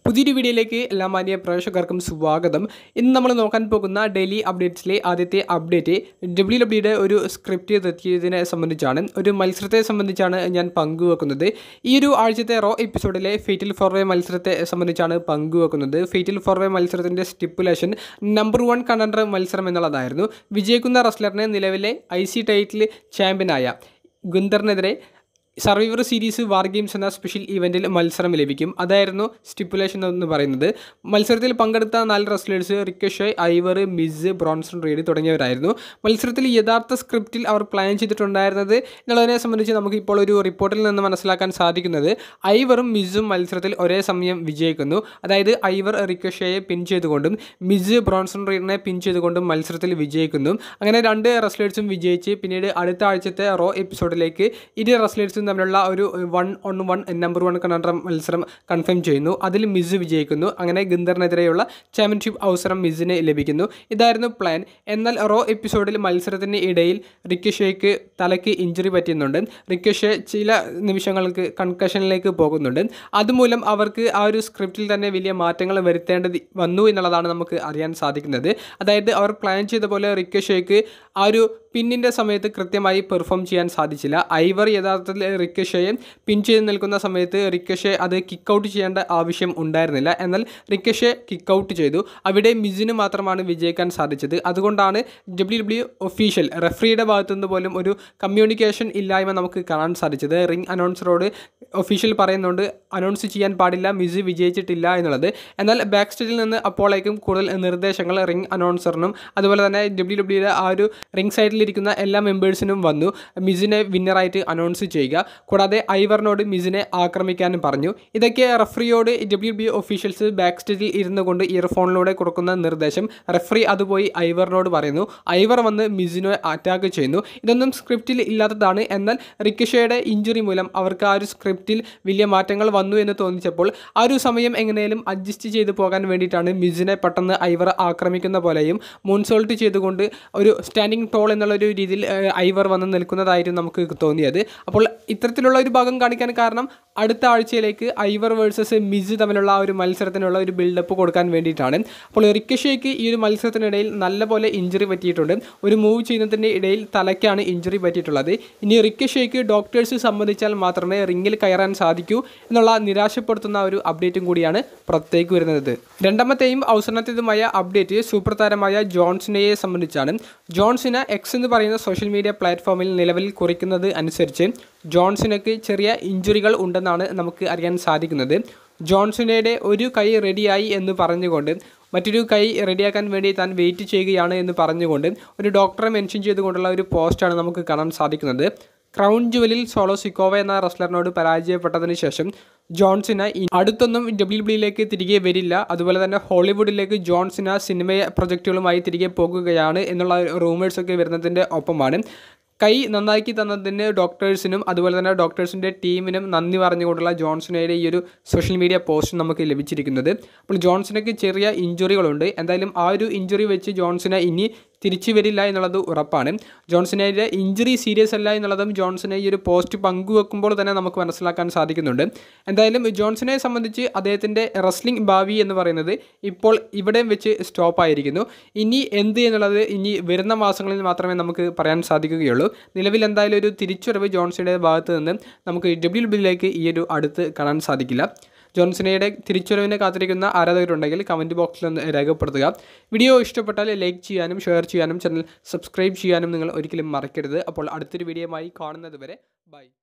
പുതിയൊരു വീഡിയോയിലേക്ക് എല്ലാ മാന്യ പ്രേക്ഷകർക്കും സ്വാഗതം ഇന്ന് നമ്മൾ നോക്കാൻ പോകുന്ന ഡെയിലി അപ്ഡേറ്റ്സിലെ ആദ്യത്തെ അപ്ഡേറ്റ് ഡബ്ല്യു ഡബ്ല്യുടെ ഒരു സ്ക്രിപ്റ്റ് തെറ്റിയതിനെ സംബന്ധിച്ചാണ് ഒരു മത്സരത്തെ സംബന്ധിച്ചാണ് ഞാൻ പങ്കുവെക്കുന്നത് ഈ ഒരു ആഴ്ചത്തെ റോ എപ്പിസോഡിലെ ഫേറ്റൽ ഫോർവേ മത്സരത്തെ സംബന്ധിച്ചാണ് പങ്കുവെക്കുന്നത് ഫേറ്റൽ ഫോർവേ മത്സരത്തിൻ്റെ സ്റ്റിപ്പുലേഷൻ നമ്പർ വൺ കണ്ടൻഡർ മത്സരം എന്നുള്ളതായിരുന്നു വിജയിക്കുന്ന റെസ്ലറിന് നിലവിലെ ഐ സി ടൈറ്റിൽ ചാമ്പ്യനായ ഗുന്ദറിനെതിരെ സർവൈവർ സീരീസ് വാർ ഗെയിംസ് എന്ന സ്പെഷ്യൽ ഇവൻറ്റിൽ മത്സരം ലഭിക്കും അതായിരുന്നു സ്റ്റിപ്പുലേഷൻ എന്ന് പറയുന്നത് മത്സരത്തിൽ പങ്കെടുത്ത നാല് wrestlers Ricochet Ivar Miz Bronson Reed തുടങ്ങിയവരായിരുന്നു മത്സരത്തിൽ യഥാർത്ഥ സ്ക്രിപ്റ്റിൽ അവർ പ്ലാൻ ചെയ്തിട്ടുണ്ടായിരുന്നത് എന്നുള്ളതിനെ സംബന്ധിച്ച് നമുക്ക് ഇപ്പോൾ ഒരു റിപ്പോർട്ടിൽ നിന്ന് മനസ്സിലാക്കാൻ സാധിക്കുന്നത് ഐവറും മിസ്സും മത്സരത്തിൽ ഒരേ സമയം വിജയിക്കുന്നു അതായത് ഐവർ റിക്കഷയെ പിൻ ചെയ്തുകൊണ്ടും മിസ് ബ്രോൺസൺ റീഡിനെ പിൻ ചെയ്തുകൊണ്ടും മത്സരത്തിൽ വിജയിക്കുന്നു അങ്ങനെ രണ്ട് റെസ്ലേഴ്സും വിജയിച്ച് പിന്നീട് അടുത്ത ആഴ്ചത്തെ റോ എപ്പിസോഡിലേക്ക് ഇരു റെസ്ലേഴ്സും തമ്മിലുള്ള ഒരു one on one number one contender മത്സരം കൺഫേം ചെയ്യുന്നു അതിൽ മിസ് വിജയിക്കുന്നു അങ്ങനെ ഗന്ധറിനെതിരെയുള്ള ചാമ്പ്യൻഷിപ്പ് അവസരം മിസ്സിന് ലഭിക്കുന്നു ഇതായിരുന്നു പ്ലാൻ എന്നാൽ റോ എപ്പിസോഡിൽ മത്സരത്തിന് ഇടയിൽ റിക്കഷയ്ക്ക് തലയ്ക്ക് ഇഞ്ചുറി പറ്റുന്നുണ്ട് റിക്കഷെ ചില നിമിഷങ്ങൾക്ക് കൺകഷനിലേക്ക് പോകുന്നുണ്ട് അതുമൂലം അവർക്ക് ആ ഒരു സ്ക്രിപ്റ്റിൽ തന്നെ വലിയ മാറ്റങ്ങൾ വരുത്തേണ്ടത് വന്നു എന്നുള്ളതാണ് നമുക്ക് അറിയാൻ സാധിക്കുന്നത് അതായത് അവർ പ്ലാൻ ചെയ്ത പോലെ റിക്കഷയ്ക്ക് ആ ഒരു പിന്നിൻ്റെ സമയത്ത് കൃത്യമായി പെർഫോം ചെയ്യാൻ സാധിച്ചില്ല ഐവർ യഥാർത്ഥത്തിൽ റിക്കഷയെ പിൻ ചെയ്ത് നിൽക്കുന്ന സമയത്ത് റിക്കഷെ അത് കിക്ക് ഔട്ട് ചെയ്യേണ്ട ആവശ്യം ഉണ്ടായിരുന്നില്ല എന്നാൽ റിക്കഷെ കിക്ക് ഔട്ട് ചെയ്തു അവിടെ മിസിന് മാത്രമാണ് വിജയിക്കാൻ സാധിച്ചത് അതുകൊണ്ടാണ് ഡബ്ല്യു ഡബ്ല്യു ഒഫീഷ്യൽ റെഫറിയുടെ ഭാഗത്തു നിന്ന് പോലും ഒരു കമ്മ്യൂണിക്കേഷൻ ഇല്ലായ്മ നമുക്ക് കാണാൻ സാധിച്ചത് റിംഗ് അനൗൺസറോട് ഒഫീഷ്യൽ പറയുന്നുണ്ട് അനൗൺസ് ചെയ്യാൻ പാടില്ല മിസ് വിജയിച്ചിട്ടില്ല എന്നുള്ളത് എന്നാൽ ബാക്ക് സ്റ്റേജിൽ നിന്ന് അപ്പോഴേക്കും കൂടുതൽ നിർദ്ദേശങ്ങൾ റിംഗ് അനൗൺസറിനും അതുപോലെ തന്നെ ഡബ്ല്യു ഡബ്ല്യുടെ ആ ഒരു റിംഗ് സൈഡിലിരിക്കുന്ന എല്ലാ മെമ്പേഴ്സിനും വന്നു മിസിനെ വിന്നറായിട്ട് അനൗൺസ് ചെയ്യുക കൂടാതെ ഐവറിനോട് മിസിനെ ആക്രമിക്കാനും പറഞ്ഞു ഇതൊക്കെ റഫറിയോട് ഡബ്ല്യു ബി ഒഫീഷ്യൽസ് ബാക്ക് സ്റ്റേജിൽ ഇരുന്നു കൊണ്ട് ഇയർഫോണിലൂടെ കൊടുക്കുന്ന നിർദ്ദേശം റഫറി അതുപോയി ഐവറിനോട് പറയുന്നു ഐവർ വന്ന് മിസിനെ അറ്റാക്ക് ചെയ്യുന്നു ഇതൊന്നും സ്ക്രിപ്റ്റിൽ ഇല്ലാത്തതാണ് എന്നാൽ റിക്കഷയുടെ ഇഞ്ചുറി മൂലം അവർക്ക് ആ ഒരു സ്ക്രിപ്റ്റിൽ വലിയ മാറ്റങ്ങൾ വന്നു എന്ന് തോന്നിച്ചപ്പോൾ ആ ഒരു സമയം എങ്ങനെയും അഡ്ജസ്റ്റ് ചെയ്ത് പോകാൻ വേണ്ടിയിട്ടാണ് മിസിനെ പെട്ടെന്ന് ഐവർ ആക്രമിക്കുന്ന പോലെയും മൂൺസോൾട്ട് ചെയ്തുകൊണ്ട് ഒരു സ്റ്റാൻഡിങ് ടോൾ എന്നുള്ളൊരു രീതിയിൽ ഏഹ്, ഐവർ വന്ന് നിൽക്കുന്നതായിരുന്നു നമുക്ക് തോന്നിയത് അപ്പോൾ ഇത്തരത്തിലുള്ള ഒരു ഭാഗം കാണിക്കാൻ കാരണം അടുത്ത ആഴ്ചയിലേക്ക് ഐവർ വേഴ്സസ് മിസ് തമ്മിലുള്ള ആ ഒരു മത്സരത്തിനുള്ള ഒരു ബിൽഡപ്പ് കൊടുക്കാൻ വേണ്ടിയിട്ടാണ് അപ്പോൾ റിക്കഷയ്ക്ക് ഈ ഒരു മത്സരത്തിനിടയിൽ നല്ലപോലെ ഇഞ്ചുറി പറ്റിയിട്ടുണ്ട് ഒരു മൂവ് ചെയ്യുന്നതിൻ്റെ ഇടയിൽ തലയ്ക്കാണ് ഇഞ്ചുറി പറ്റിയിട്ടുള്ളത് ഇനി റിക്കഷയ്ക്ക് ഡോക്ടേഴ്സ് സമ്മതിച്ചാൽ മാത്രമേ റിങ്ങിൽ കയറാൻ സാധിക്കൂ എന്നുള്ള നിരാശപ്പെടുത്തുന്ന ഒരു അപ്ഡേറ്റും കൂടിയാണ് പുറത്തേക്ക് വരുന്നത് രണ്ടാമത്തെയും അവസാനത്തേതുമായ അപ്ഡേറ്റ് സൂപ്പർ താരമായ ജോൺസിനയെ സംബന്ധിച്ചാണ് ജോൺസിന എക്സ് എന്ന് പറയുന്ന സോഷ്യൽ മീഡിയ പ്ലാറ്റ്ഫോമിൽ നിലവിൽ കുറിക്കുന്നത് അനുസരിച്ച് ജോൺസിനക്ക് ചെറിയ ഇഞ്ചുറികൾ ഉണ്ടെന്നാണ് നമുക്ക് അറിയാൻ സാധിക്കുന്നത് ജോൺസിനയുടെ ഒരു കൈ റെഡിയായി എന്ന് പറഞ്ഞുകൊണ്ട് മറ്റൊരു കൈ റെഡിയാക്കാൻ വേണ്ടി താൻ വെയിറ്റ് ചെയ്യുകയാണ് എന്ന് പറഞ്ഞുകൊണ്ട് ഒരു ഡോക്ടറെ മെൻഷൻ ചെയ്തുകൊണ്ടുള്ള ഒരു പോസ്റ്റാണ് നമുക്ക് കാണാൻ സാധിക്കുന്നത് ക്രൗൺ ജുവലിൽ സോളോ സിക്കോവ എന്ന റെസ്ലറിനോട് പരാജയപ്പെട്ടതിന് ശേഷം ജോൺസിന ഇ- അടുത്തൊന്നും ഡബ്ല്യു ഡബ്ല്യുയിലേക്ക് തിരികെ വരില്ല അതുപോലെ തന്നെ ഹോളിവുഡിലേക്ക് ജോൺസിന സിനിമ പ്രൊജക്റ്റുകളുമായി തിരികെ പോകുകയാണ് എന്നുള്ള റൂമേഴ്സൊക്കെ വരുന്നതിൻ്റെ ഒപ്പമാണ് കൈ നന്നാക്കി തന്നതിന് ഡോക്ടേഴ്സിനും അതുപോലെ തന്നെ ഡോക്ടേഴ്സിൻ്റെ ടീമിനും നന്ദി പറഞ്ഞുകൊണ്ടുള്ള ജോൺസണയുടെ ഈ ഒരു സോഷ്യൽ മീഡിയ പോസ്റ്റ് നമുക്ക് ലഭിച്ചിരിക്കുന്നത് അപ്പോൾ ജോൺസണയ്ക്ക് ചെറിയ ഇഞ്ചുറികളുണ്ട് എന്തായാലും ആ ഒരു ഇഞ്ചുറി വെച്ച് ജോൺസണ ഇനി തിരിച്ചു വരില്ല എന്നുള്ളത് ഉറപ്പാണ് ജോൺസണയുടെ ഇഞ്ചുറി സീരിയസ് അല്ല എന്നുള്ളതും ജോൺസനെ ഈ ഒരു പോസ്റ്റ് പങ്കുവെക്കുമ്പോൾ തന്നെ നമുക്ക് മനസ്സിലാക്കാൻ സാധിക്കുന്നുണ്ട് എന്തായാലും ജോൺസനെ സംബന്ധിച്ച് അദ്ദേഹത്തിൻ്റെ റെസ്ലിംഗ് ഭാവി എന്ന് പറയുന്നത് ഇപ്പോൾ ഇവിടെ വെച്ച് സ്റ്റോപ്പ് ആയിരിക്കുന്നു ഇനി എന്ത് എന്നുള്ളത് ഇനി വരുന്ന മാസങ്ങളിൽ മാത്രമേ നമുക്ക് പറയാൻ സാധിക്കുകയുള്ളൂ നിലവിൽ എന്തായാലും ഒരു തിരിച്ചുവരവ് ജോൺസയുടെ ഭാഗത്ത് നിന്ന് നമുക്ക് ഡബ്ല്യു ഡബ്ല്യുയിലേക്ക് ഈ ഒരു അടുത്ത് കാണാൻ സാധിക്കില്ല ജോൺസണയുടെ തിരിച്ചുവരവിനെ കാത്തിരിക്കുന്ന ആരാധകരുണ്ടെങ്കിൽ കമൻറ്റ് ബോക്സിൽ ഒന്ന് രേഖപ്പെടുത്തുക വീഡിയോ ഇഷ്ടപ്പെട്ടാൽ ലൈക്ക് ചെയ്യാനും ഷെയർ ചെയ്യാനും ചാനൽ സബ്സ്ക്രൈബ് ചെയ്യാനും നിങ്ങൾ ഒരിക്കലും മറക്കരുത് അപ്പോൾ അടുത്തൊരു വീഡിയോയുമായി കാണുന്നത് വരെ ബൈ